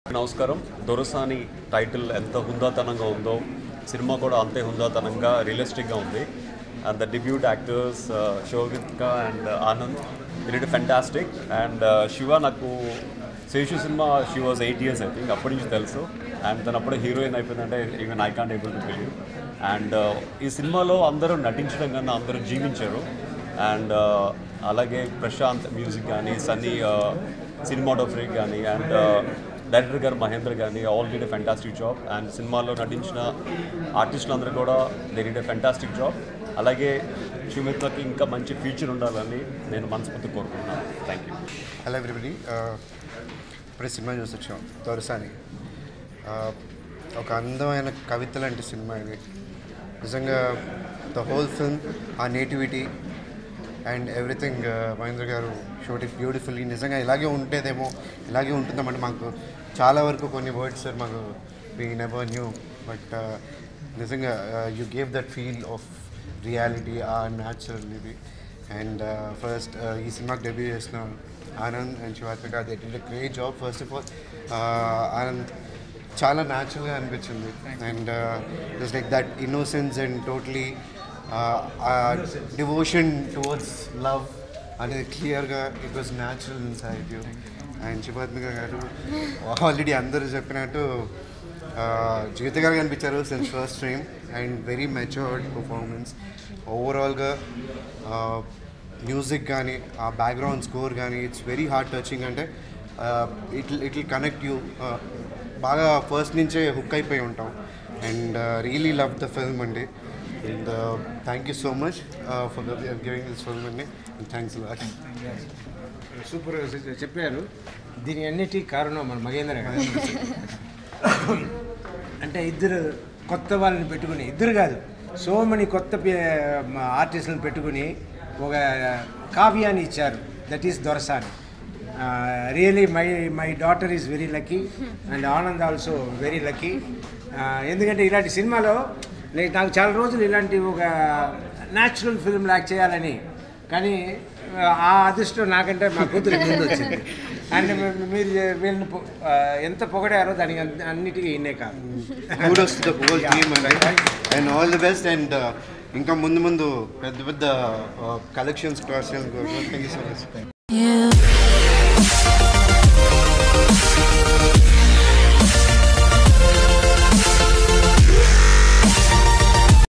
నమస్కారం దొరసాని టైటిల్ ఎంత హుందాతనంగా ఉందో సినిమా కూడా అంతే హుందాతనంగా రియలిస్టిక్గా ఉంది అండ్ ద డిబ్యూట్ యాక్టర్స్ శోభిత్క and Anand it fantastic and Shiva నాకు Seshu cinema she was eight years I think అప్పటి నుంచి తెలుసు అండ్ తను అప్పుడే హీరోయిన్ అయిపోయిందంటే even I can't able to believe and ఈ సినిమాలో అందరూ నటించడం కన్నా అందరూ జీవించారు అండ్ అలాగే ప్రశాంత్ మ్యూజిక్ కానీ సన్నీ సినిమాటోగ్రఫీ కానీ అండ్ డైరెక్టర్ గారు మహేంద్ర కానీ all did a fantastic job and సినిమాలో నటించిన ఆర్టిస్టులు అందరూ కూడా they did a fantastic job అలాగే సుమిత్రకి ఇంకా మంచి ఫ్యూచర్ ఉండాలని నేను మనస్ఫూర్తి కోరుకుంటున్నాను థ్యాంక్ యూ హలో ఎవ్రీబడి ఇప్పుడే సినిమా చూసి వచ్చాం తొరసాని Uh, ఒక అందమైన కవిత లాంటి సినిమా ఇది నిజంగా ద హోల్ ఫిల్మ్ ఆ nativity and everything Mahendra garu shot it beautifully నిజంగా ఇలాగే ఉంటేదేమో ఇలాగే ఉంటుందామంటే మాకు చాలా వరకు కొన్ని వర్డ్స్ సార్ మాకు వీ నెవర్ న్యూ బట్ నిజంగా you gave that feel of reality ఆ న్యాచురల్ ఇది అండ్ ఫస్ట్ ఈ సినిమాకి డెబ్యూ చేసిన Anand and Shivatmika they did great job first of all Anand చాలా న్యాచురల్గా అనిపించింది and just like that innocence and totally devotion towards love అనేది క్లియర్గా it was natural inside you and Shivatmika garu already అందరూ చెప్పినట్టు జీవిత గారు కనిపించారు since first stream and very matured performance ఓవరాల్గా music కానీ ఆ బ్యాక్గ్రౌండ్ స్కోర్ కానీ ఇట్స్ వెరీ హార్ట్ టచింగ్ అంటే it it will connect you బాగా ఫస్ట్ నుంచే హుక్ అయిపోయి ఉంటాం and really love the film అండి and thank you so much for giving this film అండి థ్యాంక్స్ లాట్ సూపర్ చెప్పారు దీని అన్నిటికీ కారణం మన మగేంద్ర గారు అంటే ఇద్దరు కొత్త వాళ్ళని పెట్టుకుని ఇద్దరు కాదు సో మనీ కొత్త ఆర్టిస్టులను పెట్టుకుని ఒక కావ్యాన్ని ఇచ్చారు that is Dorasani really my my daughter is very lucky and Anand also very lucky ఎందుకంటే ఇలాంటి సినిమాలో లైక్ నాకు చాలా రోజులు ఇలాంటి ఒక న్యాచురల్ ఫిల్మ్ లాక్ చేయాలని కానీ ఆ అదృష్టం నాకంటే మా కూతురు ముందు వచ్చింది అండ్ మీరు వీళ్ళని పొ- ఆ, ఎంత పొగడారో దానికి అన్ని- అన్నిటికీ ఇన్నే కాదు kudos to the whole team అండి and all the best and ఇంకా ముందు ముందు పెద్ద పెద్ద కలెక్షన్స్ క్రాస్ చేయాలని thank you so much You